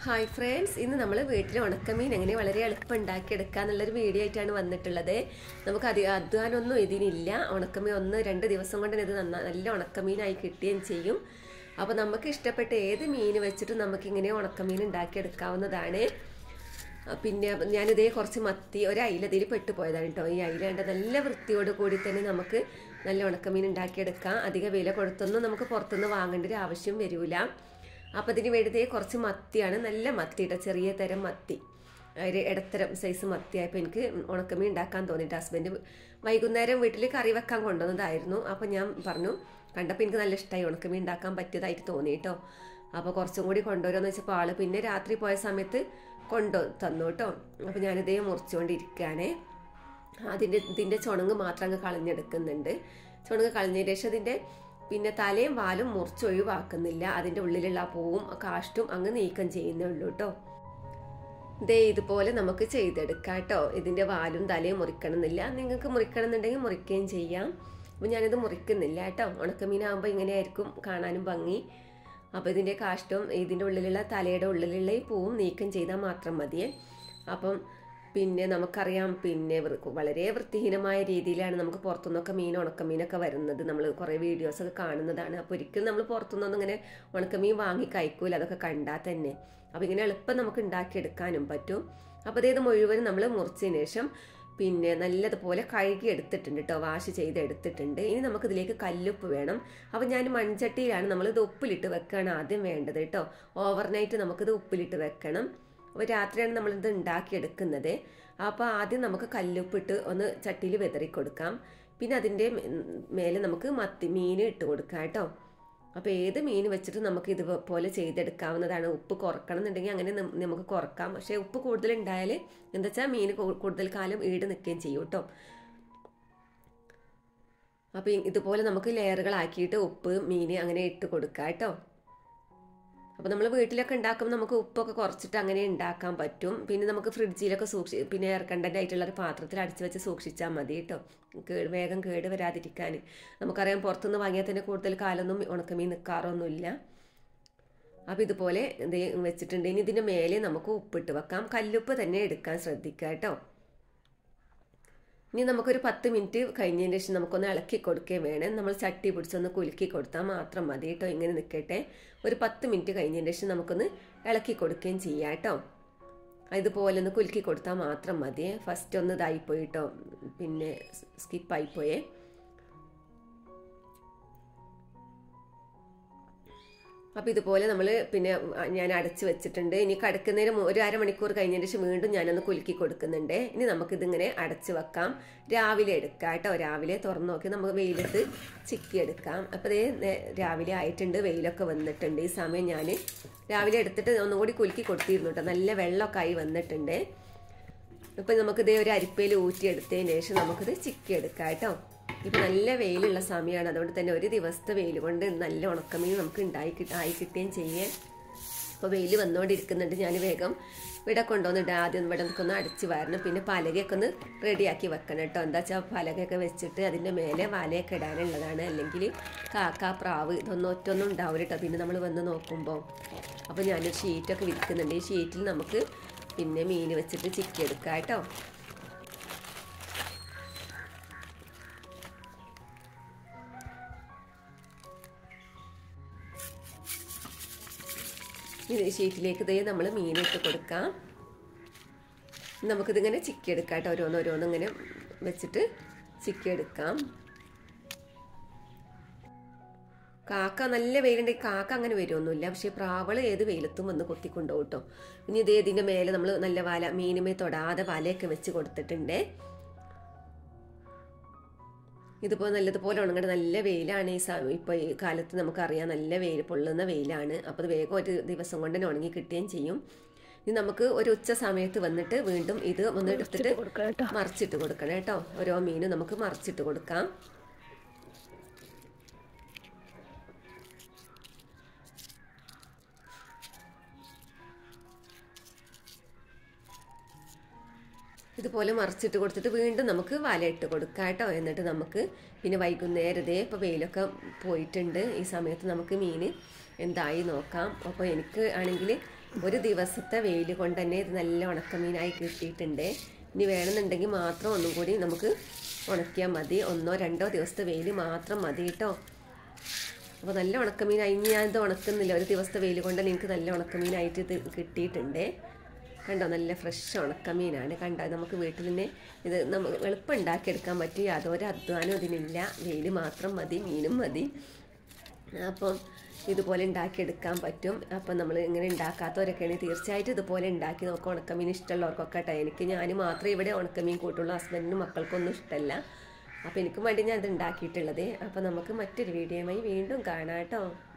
hi friends ഇന്ന് നമ്മൾ വീട്ടിൽ ഉണക്കമീൻ എങ്ങനെ വളരെ എളുപ്പം ഉണ്ടാക്കിയെടുക്കുക എന്നുള്ളൊരു വീഡിയോ ആയിട്ടാണ് വന്നിട്ടുള്ളത് നമുക്ക് അധികം അധ്വാനമൊന്നും ഇതിനില്ല ഉണക്കമീൻ ഒന്ന് രണ്ട് ദിവസം കൊണ്ട് തന്നെ ഇത് നന്നാ നല്ല ഉണക്കമീനായി കിട്ടുകയും ചെയ്യും അപ്പോൾ നമുക്ക് ഇഷ്ടപ്പെട്ട ഏത് മീൻ വെച്ചിട്ടും നമുക്ക് ഇങ്ങനെ ഉണക്കമീൻ ഉണ്ടാക്കിയെടുക്കാവുന്നതാണ് ആ, പിന്നെ ഞാനിതേ കുറച്ച് മത്തി ഒരു അയില ഇതിൽ പെട്ടുപോയതാണ് കേട്ടോ ഈ അയില കണ്ട നല്ല വൃത്തിയോട് കൂടി തന്നെ നമുക്ക് നല്ല ഉണക്കമീൻ ഉണ്ടാക്കിയെടുക്കാം അധിക വില കൊടുത്തൊന്നും നമുക്ക് പുറത്തുനിന്ന് വാങ്ങേണ്ട ഒരു ആവശ്യം വരില്ല അപ്പം ഇതിന് വേണ്ടി കുറച്ച് മത്തിയാണ് നല്ല മത്തിയുടെ ചെറിയ തരം മത്തി ഒരു ഇടത്തരം സൈസ് മത്തിയായപ്പോൾ എനിക്ക് ഉണക്കമീൻ ഉണ്ടാക്കാൻ തോന്നിയിട്ട് ഹസ്ബൻഡ് വൈകുന്നേരം വീട്ടിൽ കറി വെക്കാൻ കൊണ്ടുവന്നതായിരുന്നു അപ്പോൾ ഞാൻ പറഞ്ഞു കണ്ടപ്പോൾ എനിക്ക് നല്ല ഇഷ്ടമായി ഉണക്കമീൻ ഉണ്ടാക്കാൻ പറ്റിയതായിട്ട് തോന്നി കേട്ടോ അപ്പോൾ കുറച്ചും കൂടി കൊണ്ടുവരുമെന്ന് വെച്ചപ്പോൾ ആള് പിന്നെ രാത്രി പോയ സമയത്ത് കൊണ്ടു തന്നു കേട്ടോ അപ്പോൾ ഞാനിതേ മുറിച്ചുകൊണ്ടിരിക്കുകയാണേ അതിൻ്റെ ഇതിൻ്റെ ചുണങ്ങ് മാത്രം അങ്ങ് കളഞ്ഞെടുക്കുന്നുണ്ട് ചുണങ്ങ് കളഞ്ഞതിന് ശേഷം അതിൻ്റെ പിന്നെ തലയും വാലും മുറിച്ചൊഴിവാക്കുന്നില്ല അതിൻ്റെ ഉള്ളിലുള്ള ആ പൂവും ആ കാഷ്ടും അങ്ങ് നീക്കം ചെയ്യുന്നേ ഉള്ളൂ കേട്ടോ ദേ ഇതുപോലെ നമുക്ക് ചെയ്തെടുക്കാം കേട്ടോ ഇതിൻ്റെ വാലും തലയും മുറിക്കണമെന്നില്ല നിങ്ങൾക്ക് മുറിക്കണമെന്നുണ്ടെങ്കിൽ മുറിക്കുകയും ചെയ്യാം അപ്പോൾ ഞാനിത് മുറിക്കുന്നില്ല കേട്ടോ ഉണക്കമീനാകുമ്പോൾ ഇങ്ങനെയായിരിക്കും കാണാനും ഭംഗി അപ്പോൾ ഇതിൻ്റെ കാഷ്ടവും ഇതിൻ്റെ ഉള്ളിലുള്ള തലയുടെ ഉള്ളിലുള്ള ഈ പൂവും നീക്കം ചെയ്താൽ മാത്രം മതിയേ അപ്പം പിന്നെ നമുക്കറിയാം പിന്നെ വൃ- വളരെ വൃത്തിഹീനമായ രീതിയിലാണ് നമുക്ക് പുറത്തുനിന്നൊക്കെ മീൻ ഉണക്കമീനൊക്കെ വരുന്നത് നമ്മൾ കുറേ വീഡിയോസൊക്കെ കാണുന്നതാണ് അപ്പോൾ ഒരിക്കലും നമ്മൾ പുറത്തുനിന്നൊന്നും ഇങ്ങനെ ഉണക്കമീൻ വാങ്ങി കഴിക്കൂല അതൊക്കെ കണ്ടാൽ തന്നെ അപ്പോൾ ഇങ്ങനെ എളുപ്പം നമുക്ക് ഉണ്ടാക്കിയെടുക്കാനും പറ്റും അപ്പോൾ ഇത് മുഴുവനും നമ്മൾ മുറിച്ചതിന് ശേഷം പിന്നെ നല്ലതുപോലെ കഴുകി എടുത്തിട്ടുണ്ട് കേട്ടോ വാഷ് ചെയ്ത് എടുത്തിട്ടുണ്ട് ഇനി നമുക്കിതിലേക്ക് കല്ലുപ്പ് വേണം അപ്പോൾ ഞാൻ മൺചട്ടിയിലാണ് നമ്മളിത് ഉപ്പിലിട്ട് വെക്കുകയാണ് ആദ്യം വേണ്ടത് കേട്ടോ ഓവർനൈറ്റ് നമുക്കിത് ഉപ്പിലിട്ട് വെക്കണം അപ്പോൾ രാത്രിയാണ് നമ്മളിത് ഉണ്ടാക്കിയെടുക്കുന്നത് അപ്പോൾ ആദ്യം നമുക്ക് കല്ലുപ്പിട്ട് ഒന്ന് ചട്ടിയിൽ വിതറി കൊടുക്കാം പിന്നെ അതിൻ്റെ മേലെ നമുക്ക് മത്തി മീൻ ഇട്ട് കൊടുക്കാം കേട്ടോ അപ്പോൾ ഏത് മീൻ വെച്ചിട്ട് നമുക്ക് ഇതുപോലെ ചെയ്തെടുക്കാവുന്നതാണ് ഉപ്പ് കുറക്കണം എന്നുണ്ടെങ്കിൽ അങ്ങനെ നം- നമുക്ക് കുറക്കാം പക്ഷേ ഉപ്പ് കൂടുതൽ ഉണ്ടായാൽ എന്താ വെച്ചാൽ മീൻ കൂ- കൂടുതൽ കാലം ഈട് നിൽക്കുകയും ചെയ്യും കേട്ടോ അപ്പോൾ ഇതുപോലെ നമുക്ക് ലെയറുകളാക്കിയിട്ട് ഉപ്പ് മീൻ അങ്ങനെ ഇട്ട് കൊടുക്കാം കേട്ടോ അപ്പോൾ നമ്മൾ വീട്ടിലൊക്കെ ഉണ്ടാക്കുമ്പോൾ നമുക്ക് ഉപ്പൊക്കെ കുറച്ചിട്ട് അങ്ങനെ ഉണ്ടാക്കാൻ പറ്റും പിന്നെ നമുക്ക് ഫ്രിഡ്ജിലൊക്കെ സൂക്ഷി പിന്നെ എയർ കണ്ടൻ്റ് ആയിട്ടുള്ള ഒരു പാത്രത്തിൽ അടിച്ച് വെച്ച് സൂക്ഷിച്ചാൽ മതി കേട്ടോ കേട് വേഗം കേട് വരാതിരിക്കാൻ നമുക്കറിയാം പുറത്തുനിന്ന് വാങ്ങിയാൽ തന്നെ കൂടുതൽ കാലമൊന്നും ഉണക്കമീൻ നിൽക്കാറൊന്നുമില്ല അപ്പോൾ ഇതുപോലെ ഇത് വെച്ചിട്ടുണ്ട് ഇനി ഇതിൻ്റെ മേലെ നമുക്ക് ഉപ്പിട്ട് വെക്കാം കല്ലുപ്പ് തന്നെ എടുക്കാൻ ശ്രദ്ധിക്കുക കേട്ടോ ഇനി നമുക്കൊരു പത്ത് മിനിറ്റ് കഴിഞ്ഞതിന് ശേഷം നമുക്കൊന്ന് ഇളക്കി കൊടുക്കുകയും വേണം നമ്മൾ ചട്ടി പിടിച്ചൊന്ന് കുലുക്കി കൊടുത്താൽ മാത്രം മതി കേട്ടോ ഇങ്ങനെ നിൽക്കട്ടെ ഒരു പത്ത് മിനിറ്റ് കഴിഞ്ഞതിന് ശേഷം നമുക്കൊന്ന് ഇളക്കി കൊടുക്കുകയും ചെയ്യാം കേട്ടോ ഇതുപോലെ ഒന്ന് കുലുക്കി കൊടുത്താൽ മാത്രം മതിയേ ഫസ്റ്റ് ഒന്ന് ഇതായിപ്പോയി കേട്ടോ പിന്നെ സ്കിപ്പായിപ്പോയേ അപ്പോൾ ഇതുപോലെ നമ്മൾ പിന്നെ ഞാൻ അടച്ച് വെച്ചിട്ടുണ്ട് ഇനി കടക്കുന്നതിന് മു- ഒരു അരമണിക്കൂർ കഴിഞ്ഞതിന് ശേഷം വീണ്ടും ഞാനൊന്ന് കുലുക്കി കൊടുക്കുന്നുണ്ട് ഇനി നമുക്കിതിങ്ങനെ അടച്ച് വെക്കാം രാവിലെ എടുക്കാം കേട്ടോ രാവിലെ തുറന്ന് നോക്കി നമുക്ക് വെയിലത്ത് ചിക്കി എടുക്കാം അപ്പോൾ ഇതേ നേ- രാവിലെ ആയിട്ടുണ്ട് വെയിലൊക്കെ വന്നിട്ടുണ്ട് ഈ സമയം ഞാൻ രാവിലെ എടുത്തിട്ട് ഒന്നും കൂടി കുലുക്കി കൊടുത്തിരുന്നു കേട്ടോ നല്ല വെള്ളമൊക്കെ ആയി വന്നിട്ടുണ്ട് ഇപ്പം നമുക്കിതേ ഒരു അരിപ്പയിൽ ഊറ്റിയെടുത്തതിന് ശേഷം നമുക്കിത് ചിക്കി എടുക്കാം കേട്ടോ ഇപ്പം നല്ല വെയിലുള്ള സമയമാണ് അതുകൊണ്ട് തന്നെ ഒരു ദിവസത്തെ വെയിൽ കൊണ്ട് നല്ല ഉണക്കമീൻ നമുക്ക് ഉണ്ടായി കിട്ട- ആയി കിട്ടുകയും ചെയ്യേ അപ്പോൾ വെയിൽ വന്നുകൊണ്ടിരിക്കുന്നുണ്ട് ഞാൻ വേഗം ഇവിടെ കൊണ്ടുവന്നിട്ട് ആദ്യം ഇവിടെ ഒന്ന് അടിച്ച് വരണം പിന്നെ പലകയൊക്കെ ഒന്ന് റെഡിയാക്കി വെക്കണം കേട്ടോ എന്താ വെച്ചാൽ പലകയൊക്കെ വെച്ചിട്ട് അതിൻ്റെ മേലെ വലയൊക്കെ ഇടാനുള്ളതാണ് അല്ലെങ്കിൽ കാക്ക പ്രാവ് ഇതൊന്നും ഒറ്റൊന്നും ഉണ്ടാവില്ല കേട്ടോ പിന്നെ നമ്മൾ വന്ന് നോക്കുമ്പോൾ അപ്പോൾ ഞാനൊരു ഷീറ്റൊക്കെ വിൽക്കുന്നുണ്ട് ഈ ഷീറ്റിൽ നമുക്ക് പിന്നെ മീൻ വെച്ചിട്ട് ചിക്കി എടുക്കാം കേട്ടോ ഇത് ഷീറ്റിലേക്ക് ഇതേ നമ്മൾ മീനിട്ട് കൊടുക്കാം നമുക്കിതിങ്ങനെ ചിക്കി എടുക്കാം കേട്ടോ ഓരോന്ന് ഓരോന്ന് ഇങ്ങനെ വെച്ചിട്ട് ചിക്കി എടുക്കാം കാക്ക നല്ല വെയിലുണ്ടെങ്കിൽ കാക്ക അങ്ങനെ വരുമൊന്നുമില്ല പക്ഷേ പ്രാവള് ഏത് വെയിലത്തും വന്ന് കൊത്തിക്കൊണ്ടുപോകും കേട്ടോ ഇനി ഇതേ ഇതിൻ്റെ മേലെ നമ്മൾ നല്ല വല മീനുമേ തൊടാതെ വലയൊക്കെ വെച്ച് കൊടുത്തിട്ടുണ്ട് ഇതിപ്പോൾ നല്ലതുപോലെ ഉണങ്ങേണ്ട നല്ല വെയിലാണ് ഈ സ ഇപ്പോൾ ഈ കാലത്ത് നമുക്കറിയാം നല്ല വെയിൽ പൊള്ളുന്ന വെയിലാണ് അപ്പോൾ അത് വേഗം ഒരു ദിവസം കൊണ്ട് തന്നെ ഉണങ്ങി കിട്ടുകയും ചെയ്യും ഇനി നമുക്ക് ഒരു ഉച്ച സമയത്ത് വന്നിട്ട് വീണ്ടും ഇത് ഒന്ന് എടുത്തിട്ട് മറിച്ചിട്ട് കൊടുക്കണം കേട്ടോ ഓരോ മീനും നമുക്ക് മറിച്ചിട്ട് കൊടുക്കാം ഇതുപോലെ മറിച്ചിട്ട് കൊടുത്തിട്ട് വീണ്ടും നമുക്ക് വലയിട്ട് കൊടുക്കാം കേട്ടോ എന്നിട്ട് നമുക്ക് പിന്നെ വൈകുന്നേരതേ ഇപ്പോൾ വെയിലൊക്കെ പോയിട്ടുണ്ട് ഈ സമയത്ത് നമുക്ക് മീൻ എന്തായി നോക്കാം അപ്പോൾ എനിക്ക് ആണെങ്കിൽ ഒരു ദിവസത്തെ വെയിൽ കൊണ്ട് തന്നെ ഇത് നല്ല ഉണക്കമീനായി കിട്ടിയിട്ടുണ്ട് ഇനി വേണമെന്നുണ്ടെങ്കിൽ മാത്രം ഒന്നും കൂടി നമുക്ക് ഉണക്കിയാൽ മതി ഒന്നോ രണ്ടോ ദിവസത്തെ വെയിൽ മാത്രം മതി കേട്ടോ അപ്പോൾ നല്ല ഉണക്കമീനായി ഇനി ഞാൻ ഇത് ഉണക്കുന്നില്ല ഒരു ദിവസത്തെ വെയിൽ കൊണ്ട് എനിക്ക് നല്ല ഉണക്കമീനായിട്ട് ഇത് കിട്ടിയിട്ടുണ്ട് കണ്ടോ നല്ല ഫ്രഷ് ഉണക്കമീനാണ് കണ്ടോ നമുക്ക് വീട്ടിൽ തന്നെ ഇത് നമുക്ക് എളുപ്പം ഉണ്ടാക്കിയെടുക്കാൻ പറ്റും യാതൊരു അധ്വാനം ഇതിനില്ല വെയിൽ മാത്രം മതി മീനും മതി അപ്പം ഇതുപോലെ ഉണ്ടാക്കിയെടുക്കാൻ പറ്റും അപ്പം നമ്മൾ ഇങ്ങനെ ഉണ്ടാക്കാത്തവരൊക്കെയാണെങ്കിൽ തീർച്ചയായിട്ടും ഇതുപോലെ ഉണ്ടാക്കി നോക്കുക ഉണക്കമീൻ ഇഷ്ടമുള്ളവർക്കൊക്കെ കേട്ടോ എനിക്ക് ഞാൻ മാത്രമേ ഇവിടെ ഉണക്കമീൻ കൂട്ടുള്ളൂ ഹസ്ബൻഡിനും മക്കൾക്കൊന്നും ഇഷ്ടമല്ല അപ്പം എനിക്കും വേണ്ടി ഞാൻ ഇത് ഉണ്ടാക്കിയിട്ടുള്ളത് അപ്പം നമുക്ക് മറ്റൊരു വീഡിയോയുമായി വീണ്ടും കാണാം കേട്ടോ